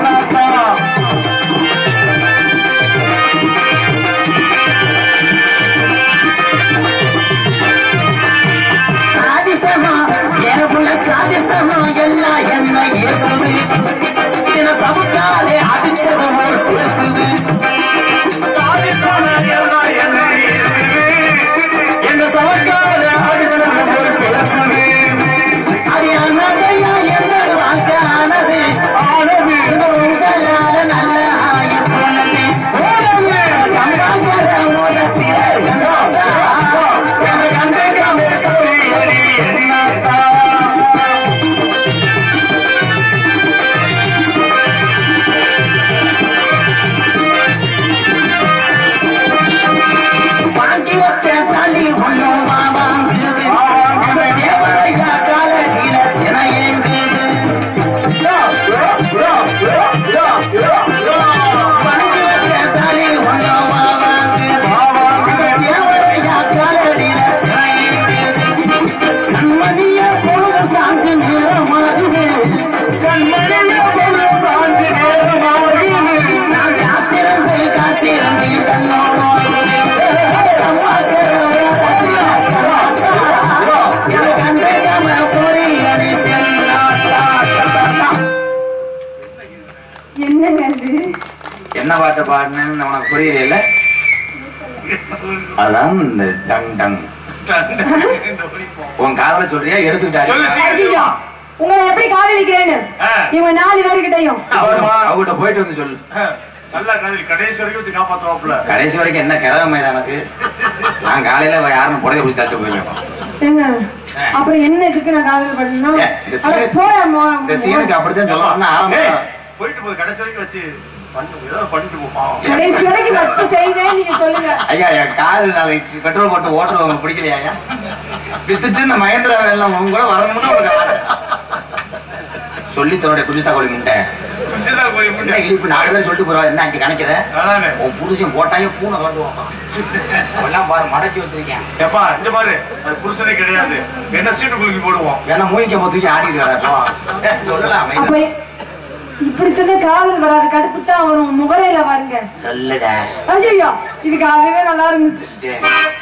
சாதிசமா எனக்குள்ள சாதிசமா எல்லாம் என்ன இயேசுது தின சமுதாலே அடிச்சது ஒரு பேசுது சாதிசமா எல்லாம் என்ன இயேசுது என்ன சமுதாலே அடிச்சது ஒரு பேசுது அது அனதையா என்ன வாழ்க்கை ஆனது ஆனது இது உங்களால நல்ல ஆயுள் போனது ஓனது கம்பாங்கர ஓனத்திலே கண்டோதா என கண்டுக்காம புரியடி என்னத்தா வாங்கி வச்ச தள்ளி ஒண்ணும் வாங்குது அந்த தேவரையா காலடியில தினையேங்குது வாங்கி வச்ச தள்ளி ஒண்ணும் வாங்குது அந்த தேவரையா காலடியில தினையேங்குது கண்மணிய பொழுது சாஞ்சு நேரமாகுது கண்மணிய பொழுது சாஞ்சு நேரமாகுது நான் காத்திருந்து காத்திருந்து கண்ணோடு அம்மா என்னங்க அது என்ன பாட்டு பாடினேன்னு உனக்கு புரியல அதான் இந்த டங் டங் இந்த பிடிப்போம். உன் காதல சொல்றியா சொல்லு எடுத்துக்கிட்டாரு சீக்கிரம் ஐயோ சொல்லுமா. உங்களை எப்படி காதலிக்கிறேன்னு ஆ. இவங்க நாலு பேருக்கிட்டையும் ஆமா. அவகிட்ட போயிட்டு வந்து சொல்லு ஆ, நல்லா காதலி கடைசி வரைக்கும் வச்சு காப்பாத்துவாப்புல கடைசி வரைக்கும் என்ன கிழமை எனக்கு நான் காலையில யாரும் புடவை பிடிச்சி தட்டு போயிருக்கேன் ஏங்க அப்புறம் என்ன இதுக்கு நான் காதல் பண்ணணும் ஏ, இந்த அட சீனு- போயா மோ இந்த சீனுக்கு அப்படித்தான் சொல்லணும்னு ஏய், ஆரம்பம் போயிட்டு போகுது கடைசி வரைக்கும் வச்சு பண்ணு ஏதோ பண்ணிட்டு போ பாவம் கடைசி வரைக்கும் வச்சு செய்வேன் நீங்க சொல்லுங்க ஐயா என் காரு நாளைக்கு பெட்ரோல் போட்டு ஓட்டுறது உங்களுக்கு பிடிக்கலையா ஐயா வித்துட்டு இந்த மகேந்திரா எல்லாம் உங்க கூட வரணும்னு உங்களுக்கு ஆசை. சொல்லி தன்னுடைய குஜித்தா கோழி முட்டை அஞ்சுதான் போய் என்ன முடியும் இழிப்பு நாலு பேர் சொல்லிட்டு போறோம் என்ன அஞ்சு கணக்கிற அதானே உன் புருஷன் போட்டாயும் பூனை கலந்துவாங்க எல்லாம் பாரு மடக்கி வச்சிருக்கேன் எப்பா இங்க பாரு அது புருஷனே கிடையாது என்ன சீட்டு குலுக்கி போடுவோம் ஏன்னா மூய்க்க மொத்தூக்கி ஆடி இருக்காரு சொல்லலாம் அப்ப இப்படி சொன்ன காதல் வராது கடுப்பு தான் வரும் முகரையில பாருங்க சொல்லுடா ஐயோ இதுக்கு அதுவே நல்லா இருந்துச்சு சரி.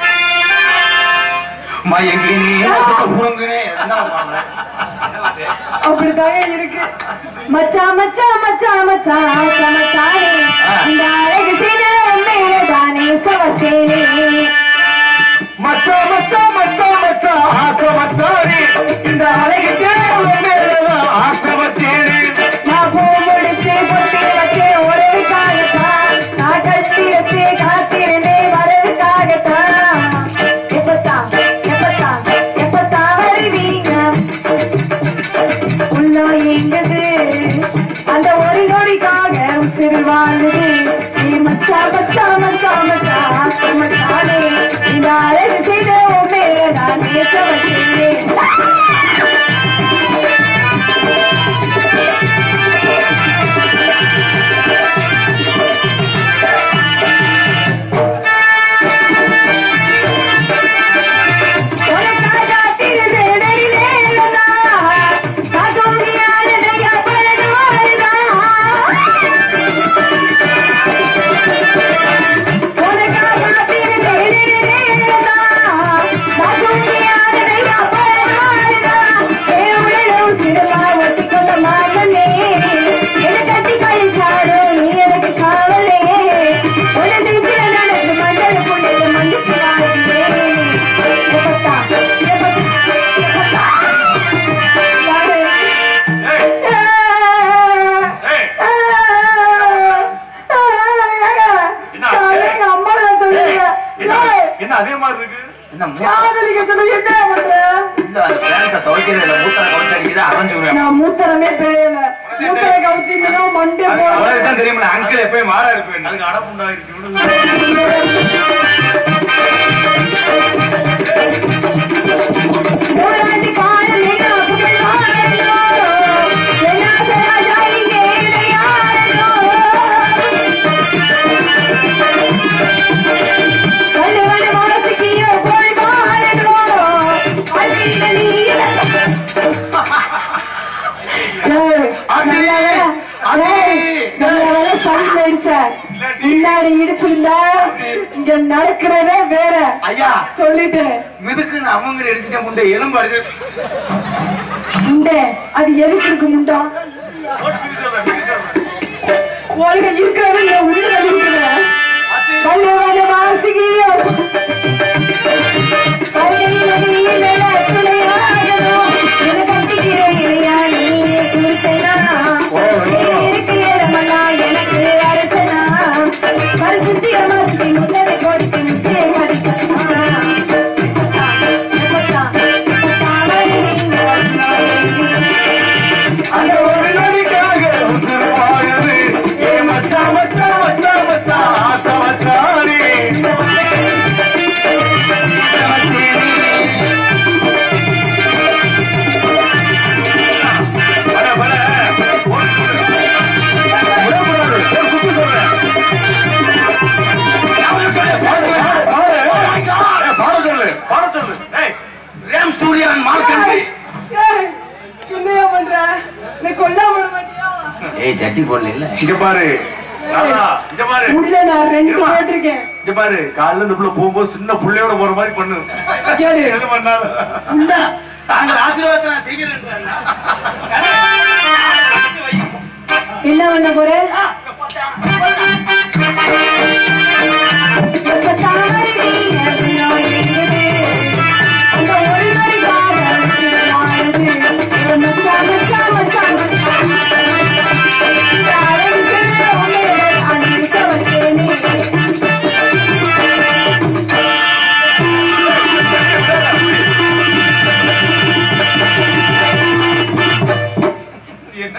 மயங்கி நீ புறங்குனே என்ன பண்ணுவாங்க அப்படித்தாங்க இருக்கு மச்சான் மச்சான் மச்சான் மச்சான் ஆசை மச்சானே இந்த அழகு செய்த உண்மையில தானே சவச்சேனே மச்சா மச்சா மச்சா மச்சா ஆசை மச்சாரி இந்த அழகு சேரும் ஆசை வச்சேரி நான் பூ முடிச்சு பொட்டி வச்சு உறவுக்காகத்தான் நான் கட்டி வச்சு காத்திருந்தேன் வரவுக்காகத்தான் எப்பத்தான் எப்பத்தான் எப்பத்தான் வருவீங்க உள்ளோ எங்குது அந்த ஒரு நொடிக்காக உசிறு வாழுது நீ மச்சா மச்சா மச்சா மச்சா ஆசை மச்சானே இந்த அழகு செய்த உண்மையில நான் பேச வச்சேன் ஏய் ஏய் என்ன என்ன அதே மாதிரி இருக்கு என்ன மூ- காதலிக்க சொல்லி என்ன பண்ற இல்ல அந்த பேரத்தை துவைக்கிறதுல மூத்தரை கவச்சு அடிக்குது அரைஞ்சுக்குவேன் நான் மூத்தரமே பேயல மூத்தர கவிச்சு இன்னும் மண்டே போட அவருக்கு தான் தெரியுமா அங்கிள் எப்பயும் மாறா இருப்பேன் அதுக்கு அடப்புண்டாயிருச்சு விடுங்க போராடி காலம் என்ன புகழ் வாழலோ என்ன சராஜா இங்கே இணையாரலோ கல்லுவன வாசிக்கியோ போய் வாழலோ அழிந்த நீல முன்னாடி இடிச்சிருந்தா இங்க நடக்கிறதே வேற ஐயா சொல்லிட்டேன் மிதுக்குன்னு அவங்க அடிச்சுட்ட முண்டை எலும்பு அடிச்சு முண்டே அது எதுக்கு இருக்கு முண்டா போட்டு பிரிச்சிடுறேன், பிரிச்சிடுறேன். கோழிகள் இருக்கிறது நான் உள்ள இருக்கிறேன் வல்லவன வாசிகியோ கையில நீல துணையாகனோ என கட்டிக்கிறேன் இனியா நீ குடிசைனா இருக்கு இடமெல்லாம் எனக்கு அரசனா பரிசுத்திய வாசி முன்னரை கொடுத்து விட்டு மதிக்கலாம் அந்த ஒரு நொடிக்காக உசுறு வாழுது ஏ மச்சா மச்சா மச்சா மச்சா ஆசை மச்சாரி பல, பல, போட்டு சொல்லு. விடக்கூடாது. ஒரு சுத்து சொல்றேன். ஏய், பாட சொல்லு பாட சொல்லு ஏய் ரேம் ஸ்டூடியோ அண்ட் மார்க்கெட் ஏய், என்னையா பண்ற நீ கொல்லா விட மாட்டியா ஏய் ஜட்டி போடல இல்ல இங்க பாரு நல்லா இங்க பாரு உள்ள நான் ரெண்டு இருமா. போட்டிருக்கேன் இங்க பாரு காலைல இந்த புள்ள போகும்போது சின்ன புள்ளையோட போற மாதிரி பண்ணு கேளு எது பண்ணாலும் உள்ள தாங்கள் ஆசீர்வாதத்தை நான் செய்கிறேன் என்ன பண்ண போற எப்ப தாமரை நீங்க பின்னாடி இருக்குது. அந்த ஒரு நொடி காதல் சிறமானது. இவ மச்சான், மச்சான், மச்சான், மச்சான். இந்த அழகு செல்ல உன்னை நான் இருக்க வச்சேனே. என்ன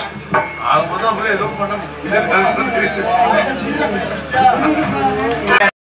ஆகும்போது அப்படியே ஏதோ பண்ண